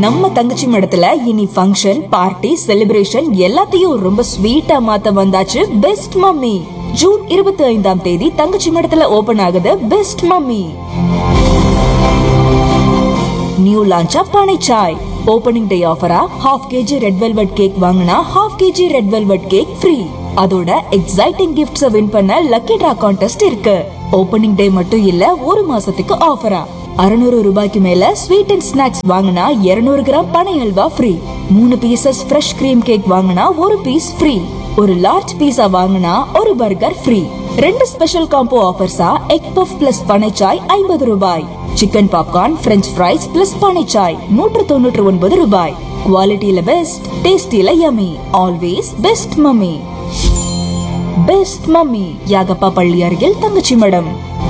நம்ம தங்கச்சி மடத்துல இனி ஃபங்க்ஷன் பார்ட்டி செலிப்ரேஷன் எல்லாத்தையும் ரொம்ப ஸ்வீட்டா மாத்த வந்தாச்சு பெஸ்ட் மம்மி ஜூன் இருபத்தி ஐந்தாம் தேதி தங்கச்சி மடத்துல ஓபன் ஆகுது பெஸ்ட் மம்மி நியூ லான்ச்சா பனை சாய் ஓபனிங் டே ஆஃபரா half KG red velvet cake வாங்கினா half KG red velvet cake free அதோட எக்ஸைட்டிங் கிஃப்ட்ஸ் வின் பண்ண லக்கி டிரா கான்டெஸ்ட் இருக்கு ஓபனிங் டே மட்டும் இல்ல ஒரு மாசத்துக்கு ஆஃபரா அறுநூறு ரூபாய்க்கு மேல ஸ்வீட் அண்ட் ஸ்நாக்ஸ் வாங்கினா 200 கிராம் பனை அல்வா ஃப்ரீ மூணு பீசஸ் ஃப்ரெஷ் கிரீம் கேக் வாங்கினா ஒரு பீஸ் ஃப்ரீ ஒரு லார்ஜ் பீஸா வாங்கினா ஒரு பர்கர் ஃப்ரீ ரெண்டு ஸ்பெஷல் காம்போ ஆஃபர்ஸா எக் பஃப் பிளஸ் பனைச்சாய் ஐம்பது ரூபாய் chicken popcorn French fries plus பனைச்சாய் நூற்று தொண்ணூற்று ஒன்பது ரூபாய் குவாலிட்டியில பெஸ்ட் டேஸ்டில yummy always best mummy best mummy Yagappa பள்ளி அருகில் தங்கச்சி மடம்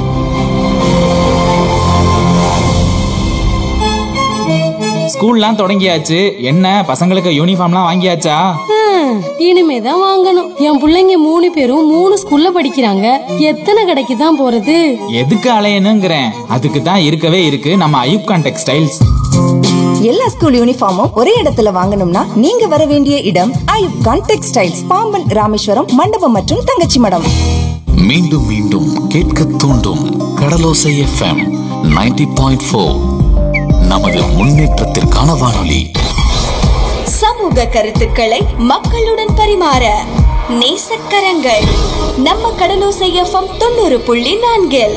ஸ்கூல்லாம் தொடங்கியாச்சு என்ன பசங்களுக்கு யூனிஃபார்ம்லாம் வாங்கியாச்சா ஹம், இனிமேதான் வாங்கணும் என் புள்ளைங்க மூணு பேரும் மூணு ஸ்கூல்ல படிக்கிறாங்க எத்தனை கடைக்கு தான் போறது எதுக்கு அலையணுங்கிறேன் அதுக்கு தான் இருக்கவே இருக்கு நம்ம ஐயூப்கான் டெக்ஸ்டைல்ஸ் எல்லா ஸ்கூல் யூனிஃபார்மும் ஒரே இடத்துல வாங்கணும்னா நீங்க வர வேண்டிய இடம் ஐயூப் கான் டெக்ஸ்டைல்ஸ் பாம்பன் ராமேஸ்வரம் மண்டபம் மற்றும் தங்கச்சி மடம் மீண்டும் மீண்டும் கேட்க தூண்டும் கடலோசை எஃப்எம் 90.4 பாயிண்ட் ஃபோர் நமது முன்னேற்றத்திற்கான வானொலி சமூக கருத்துக்களை மக்களுடன் பரிமாற நேசக்கரங்கள் நம்ம கடலோசை எஃப்எம் தொண்ணூறு புள்ளி நான்கில்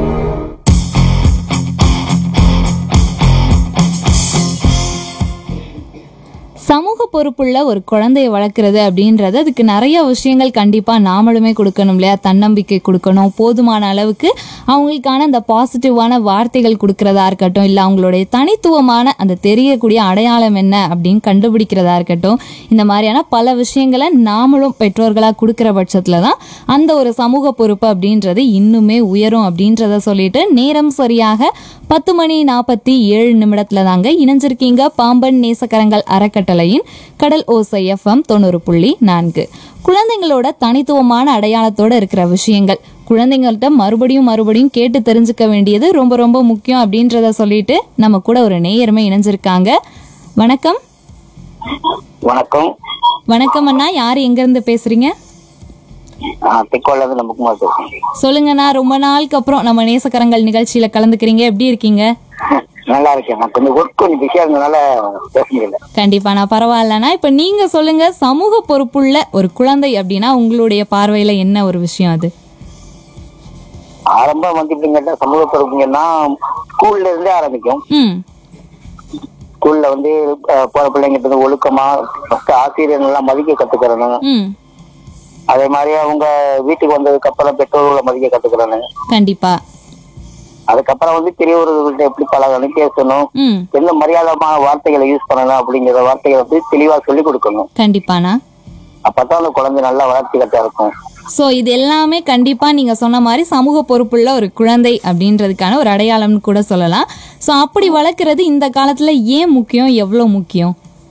சமூக பொறுப்புள்ள ஒரு குழந்தையை வளர்க்குறது அப்படின்றது அதுக்கு நிறைய விஷயங்கள் கண்டிப்பாக நாமளுமே கொடுக்கணும் இல்லையா தன்னம்பிக்கை கொடுக்கணும் போதுமான அளவுக்கு அவங்களுக்கான அந்த பாசிட்டிவான வார்த்தைகள் கொடுக்கறதா இருக்கட்டும் இல்லை அவங்களுடைய தனித்துவமான அந்த தெரியக்கூடிய அடையாளம் என்ன அப்படின்னு கண்டுபிடிக்கிறதா இருக்கட்டும் இந்த மாதிரியான பல விஷயங்களை நாமளும் பெற்றோர்களாக கொடுக்குற பட்சத்தில் தான் அந்த ஒரு சமூக பொறுப்பு அப்படின்றது இன்னுமே உயரும் அப்படின்றத சொல்லிட்டு நேரம் சரியாக பத்து மணி நாற்பத்தி ஏழு நிமிடத்துல தாங்க இணைஞ்சிருக்கீங்க பாம்பன் நேசக்கரங்கள் அறக்கட்டளையின் கடல் ஓசை எஃப்எம் தொண்ணூறு புள்ளி நான்கு குழந்தைங்களோட தனித்துவமான அடையாளத்தோட இருக்கிற விஷயங்கள் குழந்தைங்கள்ட்ட மறுபடியும் மறுபடியும் கேட்டு தெரிஞ்சுக்க வேண்டியது ரொம்ப ரொம்ப முக்கியம் அப்படின்றத சொல்லிட்டு நம்ம கூட ஒரு நேயருமே இணைஞ்சிருக்காங்க வணக்கம் வணக்கம் வணக்கம் அண்ணா யார் எங்க இருந்து பேசுறீங்க நான் திக்கோல இருந்து நம்பக்குமார் பேசுறேன் சொல்லுங்கண்ணா ரொம்ப நாளுக்கு அப்புறம் நம்ம நேசக்கரங்கள் நிகழ்ச்சியில கலந்துக்கிறீங்க எப்படி இருக்கீங்க நல்லா இருக்கேன் நான் கொஞ்சம் ஒர்க் கொஞ்சம் பிஸியா இருந்ததுனால பேச முடியல கண்டிப்பா நான் பரவாயில்லண்ணா இப்ப நீங்க சொல்லுங்க சமூக பொறுப்புள்ள ஒரு குழந்தை அப்படின்னா உங்களுடைய பார்வையில என்ன ஒரு விஷயம் அது ஆரம்பம் வந்து இப்படின்னு கேட்டா சமூக பொறுப்புங்கன்னா ஸ்கூல்ல இருந்தே ஆரம்பிக்கும் ம் ஸ்கூல்ல வந்து அஹ், போற பிள்ளைங்கிட்ட இருந்து ஒழுக்கமா ஃபர்ஸ்ட் ஆசிரியர் எல்லாம் மதிக்க கத்துக்கிறணும் ம் அதே மாதிரி அவங்க வீட்டுக்கு வந்ததுக்கு அப்புறம் பெற்றோர்களை மதிக்க கத்துக்கிறணும் கண்டிப்பா அதுக்கப்புறம் வந்து பெரியவர்கள்ட்ட எப்படி பழகணும் பேசணும் ம் எந்த மரியாதமான வார்த்தைகளை யூஸ் பண்ணணும் அப்படிங்கிற வார்த்தைகளை வந்து தெளிவா சொல்லி கொடுக்கணும் கண்டிப்பாண்ணா அப்பதான் அந்த குழந்தை நல்லா வளர்ச்சி கட்டா இருக்கும் ஸோ இது எல்லாமே கண்டிப்பா நீங்க சொன்ன மாதிரி சமூக பொறுப்புள்ள ஒரு குழந்தை அப்படின்றதுக்கான ஒரு அடையாளம்னு கூட சொல்லலாம் ஸோ அப்படி வளர்க்குறது இந்த காலத்துல ஏன் முக்கியம் எவ்வளோ முக்கியம்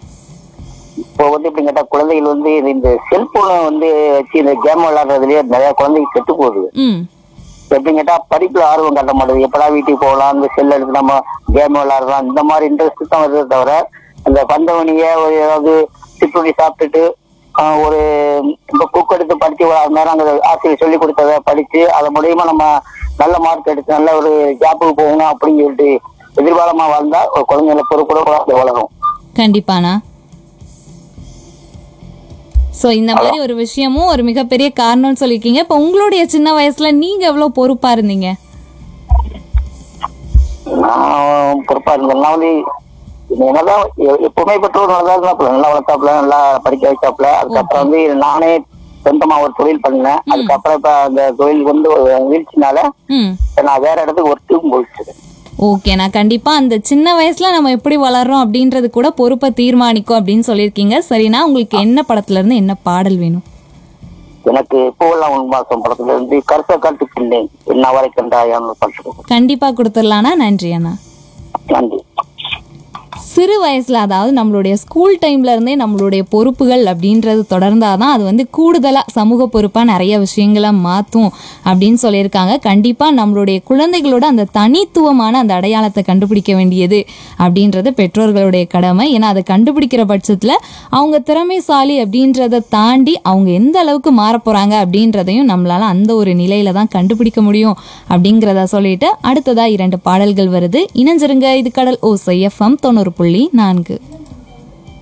இப்போ வந்து இப்படி கேட்டா குழந்தைகள் வந்து இது இந்த செல்போனை வந்து வச்சு இந்த கேம் விளையாடுறதுலயே நிறைய குழந்தைங்க கெட்டு போகுது ம் எப்படி கேட்டா படிப்புல ஆர்வம் காட்ட மாட்டேது எப்படா வீட்டுக்கு போகலாம் இந்த செல் எடுத்து நம்ம கேம் விளையாடலாம் இந்த மாதிரி இன்ட்ரெஸ்ட் தான் வருதே தவிர அந்த பந்தவனிய ஒரு ஏதாவது சிற்றுண்டி சாப்பிட்டுட்டு ஆஹ், ஒரு இப்போ புக் எடுத்து படிச்சு ஒரு அரை நேரம் அங்க ஆசிரியர் சொல்லி கொடுத்ததை படிச்சு அது மூலியமா நம்ம நல்ல மார்க் எடுத்து நல்ல ஒரு ஜாப்புக்கு போகணும் அப்படின்னு சொல்லிட்டு எதிர்காலமா வாழ்ந்தா ஒரு குழந்தைங்களை பொறுப்புட குழந்தை வளரும் கண்டிப்பாண்ணா ஸோ இந்த மாதிரி ஒரு விஷயமும் ஒரு மிகப்பெரிய காரணம்னு சொல்லியிருக்கீங்க இப்போ உங்களுடைய சின்ன வயசுல நீங்க எவ்வளோ பொறுப்பா இருந்தீங்க நான் பொறுப்பா இருந்தேன் நான் வந்து என்னதான் எ- எப்பவுமே பெற்றோர் நல்லா இருந்தாப்புல நல்லா வளர்த்தாப்புல நல்லா படிக்க வைத்தாப்புல அதுக்கப்புறம் வந்து நானே சொந்தமா ஒரு தொழில் பண்ணேன் அதுக்கப்புறம் இப்ப அந்த தொழில் வந்து ஒரு வீழ்ச்சினால ம் இப்ப நான் வேற இடத்துக்கு ஒர்க்கும் போயிட்டு ஓகேண்ணா கண்டிப்பா அந்த சின்ன வயசுல நம்ம எப்படி வளர்றோம் அப்படின்றது கூட பொறுப்பை தீர்மானிக்கும் அப்படின்னு சொல்லியிருக்கீங்க சரிண்ணா உங்களுக்கு என்ன படத்துல இருந்து என்ன பாடல் வேணும் எனக்கு பூவெல்லாம் உன் மாசம் படத்துல இருந்து கருத்த காட்டு பிள்ளை என்ன வரை கண்டாயான்னு படிச்சிருக்கோம் கண்டிப்பா கொடுத்துடலாண்ணா நன்றி அண்ணா நன்றி சிறு வயசுல அதாவது நம்மளுடைய ஸ்கூல் டைம்ல இருந்தே நம்மளுடைய பொறுப்புகள் அப்படின்றது தொடர்ந்தாதான் அது வந்து கூடுதலா சமூக பொறுப்பா நிறைய விஷயங்களை மாத்தும் அப்படின்னு சொல்லியிருக்காங்க கண்டிப்பா நம்மளுடைய குழந்தைகளோட அந்த தனித்துவமான அந்த அடையாளத்தை கண்டுபிடிக்க வேண்டியது அப்படின்றது பெற்றோர்களுடைய கடமை ஏன்னா அதை கண்டுபிடிக்கிற பட்சத்துல அவங்க திறமைசாலி அப்படின்றத தாண்டி அவங்க எந்த அளவுக்கு மாற போறாங்க அப்படின்றதையும் நம்மளால அந்த ஒரு நிலையில தான் கண்டுபிடிக்க முடியும் அப்படிங்கிறத சொல்லிட்டு அடுத்ததா இரண்டு பாடல்கள் வருது இணைஞ்சிருங்க இது கடல் ஓசை எஃப்எம் தொண்ணூறு புள்ளி நான்கு